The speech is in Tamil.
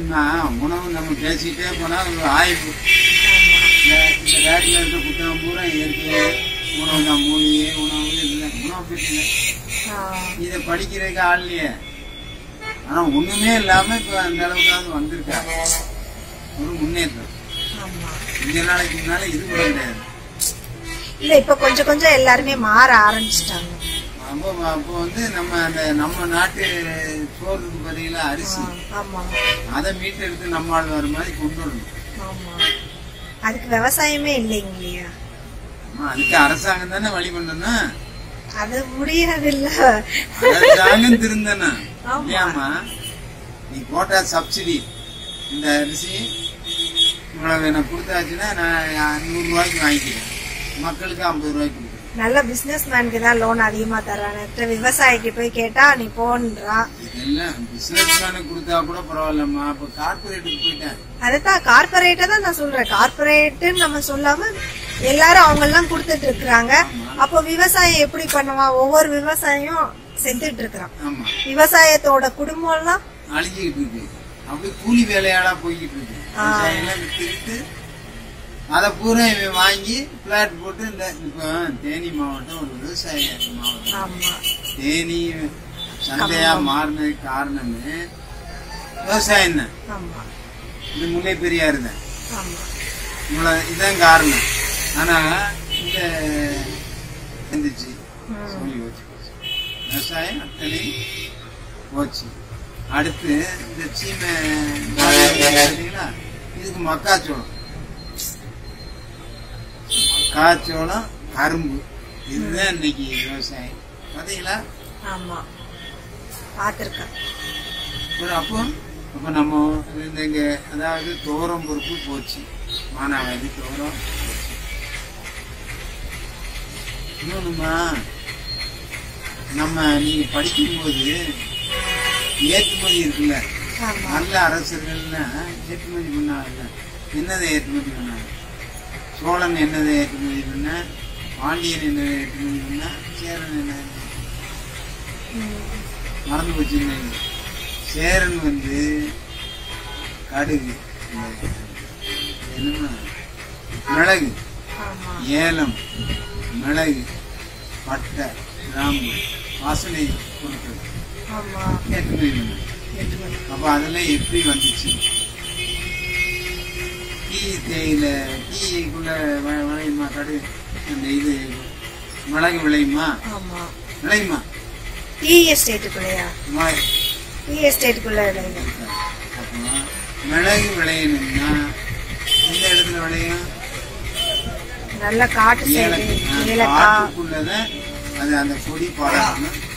என்னன்னா உணவு நம்ம பேசிக்கிட்டே போனா ஒரு ஆய்வு இந்த இந்த ரேட்ல இருக்க புத்தகம் பூரா இயற்கை உணவு தான் மூலிகை உணவு இல்லை உணவு பற்றி இல்லை ஆ, இதை படிக்கிறதுக்கு ஆள் இல்லையே ஆனா ஒண்ணுமே இல்லாம இப்ப அந்த அளவுக்காவது வந்திருக்கா ஒரு முன்னேற்றம் ஆமா கொஞ்ச நாளைக்கு முன்னால இது கூட கிடையாது இல்ல இப்ப கொஞ்சம் கொஞ்சம் எல்லாருமே மாற ஆரம்பிச்சிட்டாங்க அப்போ அப்போ வந்து நம்ம அந்த நம்ம நாட்டு சோறுக்கு பதிலா அரிசி ஆமா அதை மீட்டெடுத்து நம்ம ஆள் வர மாதிரி கொண்டு வரணும் ஆமா அதுக்கு விவசாயமே இல்லைங்க இல்லையா ஆமா, அதுக்கு அரசாங்கம் தானே வழி பண்ணணும் அது முடியாது இல்ல அரசாங்கம் திருந்தனா ஆமா. இல்லையாமா நீ போட்ட சப்சிடி இந்த அரிசி இவ்வளவு எனக்கு கொடுத்தாச்சுன்னா நான் நூறு ரூபாய்க்கு வாங்கிக்கிறேன் மக்களுக்கு ஐம்பது ரூபாய்க்கு கொடுக்குறேன் நல்ல பிசினஸ் மேனுக்கு தான் லோன் அதிகமா தர்றாங்க விவசாயிக்கு போய் கேட்டா நீ போன்றான் இதெல்லாம் பிசினஸ் மேனுக்கு கொடுத்தா கூட பரவாயில்லம்மா அப்ப கார்பரேட்டுக்கு போயிட்டேன் அதுதான் கார்பரேட்டை தான் நான் சொல்றேன் கார்பரேட்டுன்னு நம்ம சொல்லாம எல்லாரும் அவங்க எல்லாம் கொடுத்துட்டு இருக்கிறாங்க அப்போ விவசாயம் எப்படி பண்ணுவான் ஒவ்வொரு விவசாயியும் செஞ்சுட்டு இருக்கிறான் ஆமா விவசாயத்தோட குடும்பம் எல்லாம் அழிஞ்சுக்கிட்டு இருக்கு அப்படி கூலி வேலையாளா போய்கிட்டு இருக்கு விவசாயம்லாம் வித்துக்கிட்டு அதை பூரா இவன் வாங்கி பிளாட் போட்டு இந்த இப்போ தேனி மாவட்டம் ஒரு விவசாய மாவட்டம் ஆமா தேனி சந்தையா மாறினதுக்கு காரணமே விவசாயம் தான் ஆமா இந்த முல்லை பெரியாறு தான் ஆமா இவ்வளோ இதுதான் காரணம் ஆனா இந்த இருந்துச்சு சொல்லி வச்சு போச்சு விவசாயம் அத்தனை போச்சு அடுத்து இந்த சீமை பார்த்தீங்களா இதுக்கு மக்காச்சோளம் மக்காச்சோளம் கரும்பு இதுதான் இன்னைக்கு விவசாயம் பாத்தீங்களா ஆமா பாத்திருக்கேன் ஒரு அப்போ அப்போ நம்ம இந்த இங்க அதாவது தோரம் பொறுப்பு போச்சு மானாவாதி தோரம் போச்சு இன்னொன்னுமா நம்ம நீங்க படிக்கும்போது ஏற்றுமதி இருக்குல்ல ஆமா நல்ல அரசர்கள்னா ஏற்றுமதி பண்ணாங்கல்ல என்னதை ஏற்றுமதி பண்ணாங்க சோழன் என்னதை ஏற்றுமதி பண்ண பாண்டியன் என்னதை ஏற்றுமதி பண்ண சேரன் என்ன ம். மறந்து போச்சுங்க சேரன் வந்து கடுகு என்னமா மிளகு ஆமா ஏலம் மிளகு பட்டை கிராம்பு வாசனை பொருட்கள் ஆமா ஏற்றுமதி பண்ணாங்க ஏற்றுமதி. அப்ப அதெல்லாம் எப்படி வந்துச்சு டீ தேயில டீக்குள்ள வ- விளையுமா கடு அந்த இது மிளகு விளையுமா ஆமா விளையுமா டீ எஸ்டேட்டுக்குள்ளயா மிளகு டீ எஸ்டேட்டுக்குள்ள இடையில அப்போ மிளகு விளையணும்னா எந்த இடத்துல விளையும் நல்ல காட்டு சைடு ஏலக்காய் ஏலக்காய் காட்டுக்குள்ளதான் அது அந்த கொடி படரணும்